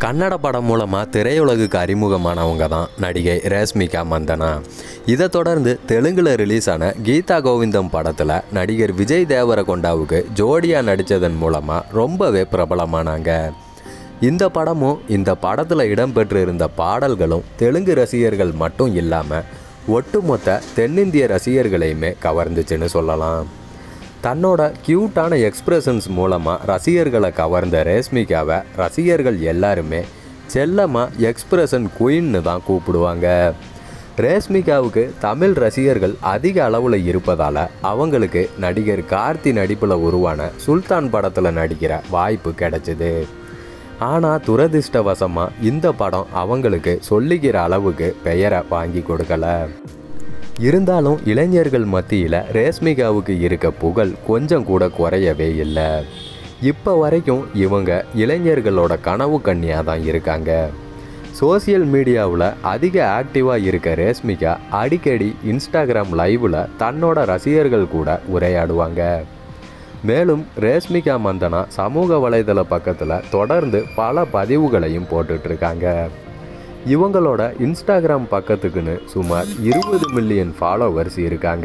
கன்னட படம் மூலமாக திரையுலகுக்கு அறிமுகமானவங்க தான் நடிகை ரேஷ்மிகா மந்தனா இதை தொடர்ந்து தெலுங்கில் ரிலீஸ் ஆன கீதா கோவிந்தம் படத்தில் நடிகர் விஜய் தேவரகொண்டாவுக்கு ஜோடியாக நடித்ததன் மூலமாக ரொம்பவே பிரபலமானாங்க இந்த படமும் இந்த படத்தில் இடம்பெற்றிருந்த பாடல்களும் தெலுங்கு ரசிகர்கள் மட்டும் இல்லாமல் ஒட்டுமொத்த தென்னிந்திய ரசிகர்களையுமே கவர்ந்துச்சுன்னு சொல்லலாம் தன்னோட க்யூட்டான எக்ஸ்பிரஷன்ஸ் மூலமாக ரசிகர்களை கவர்ந்த ரேஷ்மிகாவை ரசிகர்கள் எல்லாருமே செல்லமாக எக்ஸ்பிரஷன் குயின்னு தான் கூப்பிடுவாங்க ரேஷ்மிகாவுக்கு தமிழ் ரசிகர்கள் அதிக அளவில் இருப்பதால் அவங்களுக்கு நடிகர் கார்த்தி நடிப்பில் உருவான சுல்தான் படத்தில் நடிக்கிற வாய்ப்பு கிடைச்சிது ஆனால் துரதிர்ஷ்டவசமாக இந்த படம் அவங்களுக்கு சொல்லிக்கிற அளவுக்கு பெயரை வாங்கி கொடுக்கல இருந்தாலும் இளைஞர்கள் மத்தியில் ரேஷ்மிகாவுக்கு இருக்க புகழ் கொஞ்சம் கூட குறையவே இல்லை இப்போ வரைக்கும் இவங்க இளைஞர்களோட கனவு கன்னியாக தான் இருக்காங்க சோசியல் மீடியாவில் அதிக ஆக்டிவாக இருக்க ரேஷ்மிகா அடிக்கடி இன்ஸ்டாகிராம் லைவில் தன்னோட ரசிகர்கள் கூட உரையாடுவாங்க மேலும் ரேஷ்மிகா மந்தனா சமூக வலைதள பக்கத்தில் தொடர்ந்து பல பதிவுகளையும் போட்டுட்ருக்காங்க இவங்களோட இன்ஸ்டாகிராம் பக்கத்துக்குன்னு சுமார் இருபது மில்லியன் ஃபாலோவர்ஸ் இருக்காங்க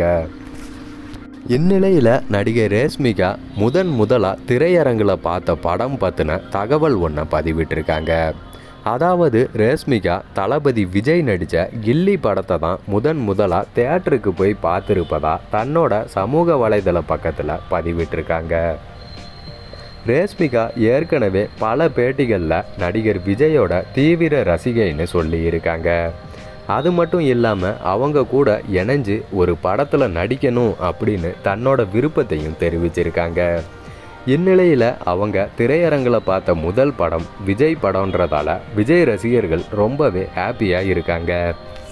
இந்நிலையில் நடிகை ரேஷ்மிகா முதன் முதலாக திரையரங்கில் பார்த்த படம் பற்றின தகவல் ஒன்றை பதிவிட்டிருக்காங்க அதாவது ரேஷ்மிகா தளபதி விஜய் நடித்த கில்லி படத்தை தான் முதன் முதலாக தேட்டருக்கு போய் பார்த்துருப்பதா தன்னோட சமூக வலைதள பக்கத்தில் பதிவிட்டிருக்காங்க ரேஷ்மிகா ஏற்கனவே பல பேட்டிகளில் நடிகர் விஜயோட தீவிர ரசிகைன்னு சொல்லியிருக்காங்க அது மட்டும் இல்லாமல் அவங்க கூட இணைஞ்சு ஒரு படத்தில் நடிக்கணும் அப்படின்னு தன்னோட விருப்பத்தையும் தெரிவிச்சிருக்காங்க இந்நிலையில் அவங்க திரையரங்கில் பார்த்த முதல் படம் விஜய் படம்ன்றதால விஜய் ரசிகர்கள் ரொம்பவே ஹாப்பியாக இருக்காங்க